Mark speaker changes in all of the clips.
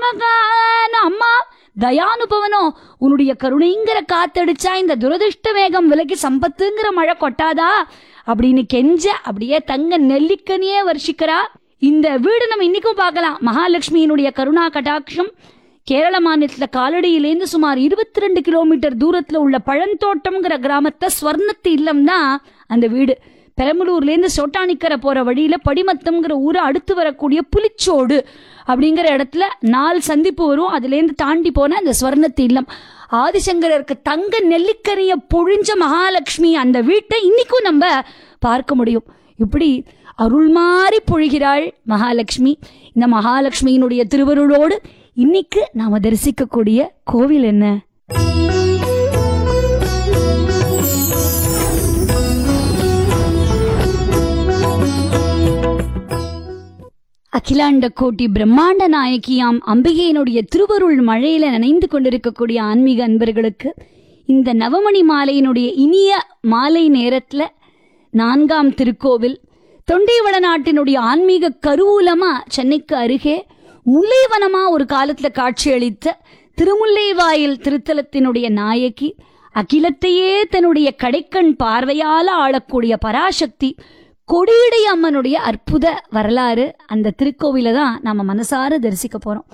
Speaker 1: மகான் அம்மா தயானுபவனோ உன்னுடைய கருணைங்கிற காத்தடிச்சா இந்த துரதிருஷ்ட வேகம் விலகி சம்பத்துங்கிற மழை கொட்டாதா அப்படின்னு கெஞ்ச அப்படியே தங்க நெல்லிக்கனியே வருஷிக்கிறா இந்த வீடு நம்ம இன்னைக்கும் பார்க்கலாம் மகாலட்சுமியினுடைய கருணா கடாட்சம் கேரள மாநிலத்துல காலடியிலேருந்து சுமார் இருபத்தி ரெண்டு கிலோமீட்டர் தூரத்துல உள்ள பழந்தோட்டம்ங்கிற கிராமத்தை ஸ்வர்ணத்து இல்லம் தான் அந்த வீடு பெரம்பலூர்லேருந்து சோட்டானிக்கரை போற வழியில படிமத்தம்ங்கிற ஊரை அடுத்து வரக்கூடிய புலிச்சோடு அப்படிங்கிற இடத்துல நாலு சந்திப்பு வரும் அதுலேருந்து தாண்டி போன அந்த ஸ்வர்ணத்து இல்லம் ஆதிசங்கரருக்கு தங்க நெல்லிக்கரைய பொழிஞ்ச மகாலட்சுமி அந்த வீட்டை இன்னைக்கும் நம்ம பார்க்க முடியும் இப்படி அருள் மாறி பொழிகிறாள் மகாலட்சுமி இந்த மகாலட்சுமியினுடைய திருவருளோடு இன்னைக்கு நாம தரிசிக்கக்கூடிய கோவில் என்ன அகிலாண்ட கோட்டி பிரம்மாண்ட நாயகியாம் அம்பிகையினுடைய திருவருள் மழையில நனைந்து கொண்டிருக்கக்கூடிய ஆன்மீக அன்பர்களுக்கு இந்த நவமணி மாலையினுடைய இனிய மாலை நேரத்துல நான்காம் திருக்கோவில் தொண்டை வடநாட்டினுடைய ஆன்மீக கருவூலமா சென்னைக்கு அருகே முல்லைவனமா ஒரு காலத்துல காட்சியளித்த திருமுல்லைவாயில் திருத்தலத்தினுடைய நாயகி அகிலத்தையே தன்னுடைய கடைக்கண் பார்வையால ஆளக்கூடிய பராசக்தி கொடியடை அம்மனுடைய அற்புத வரலாறு அந்த திருக்கோவில தான் நாம மனசார தரிசிக்க போறோம்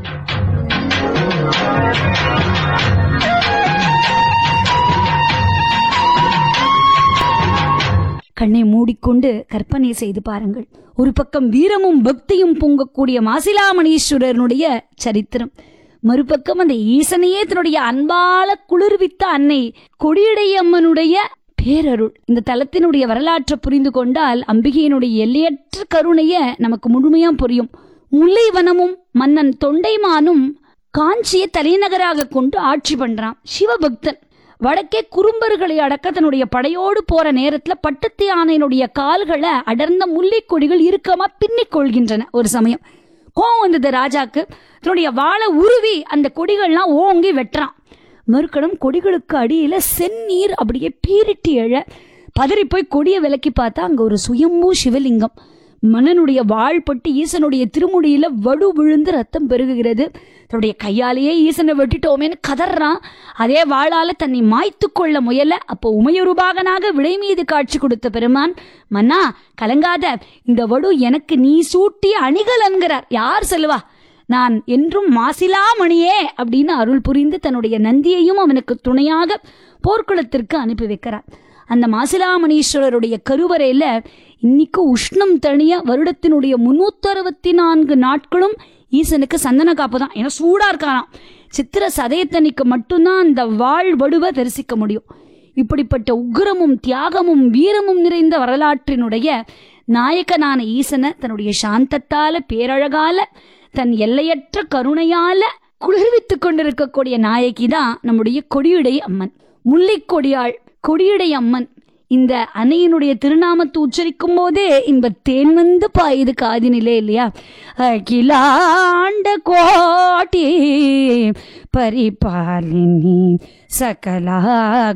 Speaker 1: கண்ணை மூடிக்கொண்டு கற்பனை செய்து பாருங்கள் ஒரு பக்கம் வீரமும் பக்தியும் பொங்கக்கூடிய மாசிலாமணீஸ்வரனுடைய சரித்திரம் மறுபக்கம் அந்த ஈசனையே தன்னுடைய அன்பால குளிர்வித்த அன்னை கொடியடையம்மனுடைய பேரருள் இந்த தலத்தினுடைய வரலாற்றை புரிந்து கொண்டால் அம்பிகையினுடைய எல்லையற்ற கருணைய நமக்கு முழுமையா புரியும் முல்லைவனமும் மன்னன் தொண்டைமானும் காஞ்சியை தலைநகராக கொண்டு ஆட்சி பண்றான் சிவபக்தன் வடக்கே குறும்பர்களை அடக்க தன்னுடைய படையோடு போற நேரத்துல பட்டத்து யானையினுடைய கால்களை அடர்ந்த முல்லைக் கொடிகள் இறுக்கமா பின்னிக் கொள்கின்றன ஒரு சமயம் கோவம் வந்தது ராஜாக்கு தன்னுடைய வாளை உருவி அந்த கொடிகள்லாம் ஓங்கி வெட்டுறான் மறுக்கணும் கொடிகளுக்கு அடியில செந்நீர் அப்படியே பீரிட்டு எழ பதறி போய் கொடியை விலக்கி பார்த்தா அங்க ஒரு சுயம்பூ சிவலிங்கம் மன்னனுடைய வாழ்பட்டு ஈசனுடைய திருமுடியில வடு விழுந்து ரத்தம் பெருகுகிறது தன்னுடைய கையாலேயே ஈசனை வெட்டிட்டோமேன்னு கதறான் அதே வாளால தன்னை மாய்த்து கொள்ள முயல அப்போ உமையொருபாகனாக விடை மீது காட்சி கொடுத்த பெருமான் மன்னா கலங்காத இந்த வடு எனக்கு நீ சூட்டிய அணிகலன்கிறார் யார் சொல்லுவா நான் என்றும் மாசிலாமணியே அப்படின்னு அருள் புரிந்து தன்னுடைய நந்தியையும் அவனுக்கு துணையாக போர்க்குளத்திற்கு அனுப்பி வைக்கிறார் அந்த மாசிலாமணீஸ்வரருடைய கருவறையில இன்னைக்கு உஷ்ணம் தணிய வருடத்தினுடைய முன்னூத்தி அறுபத்தி நான்கு நாட்களும் ஈசனுக்கு சந்தன காப்பு தான் ஏன்னா சூடா இருக்காராம் சித்திர சதயத்தன்னைக்கு மட்டும்தான் அந்த வாழ் வடுவை தரிசிக்க முடியும் இப்படிப்பட்ட உக்கிரமும் தியாகமும் வீரமும் நிறைந்த வரலாற்றினுடைய நாயகனான ஈசனை தன்னுடைய சாந்தத்தால பேரழகால தன் எல்லையற்ற கருணையால குளிர்வித்துக் கொண்டிருக்கக்கூடிய நாயகி தான் நம்முடைய கொடியுடை அம்மன் முல்லைக்கொடியாள் கொடியுடை அம்மன் இந்த அன்னையினுடைய திருநாமத்தை உச்சரிக்கும் போதே இன்ப தேன் வந்து பாயுது காதினிலே இல்லையா அகிலாண்ட கோட்டி பரிபாலினி சகலா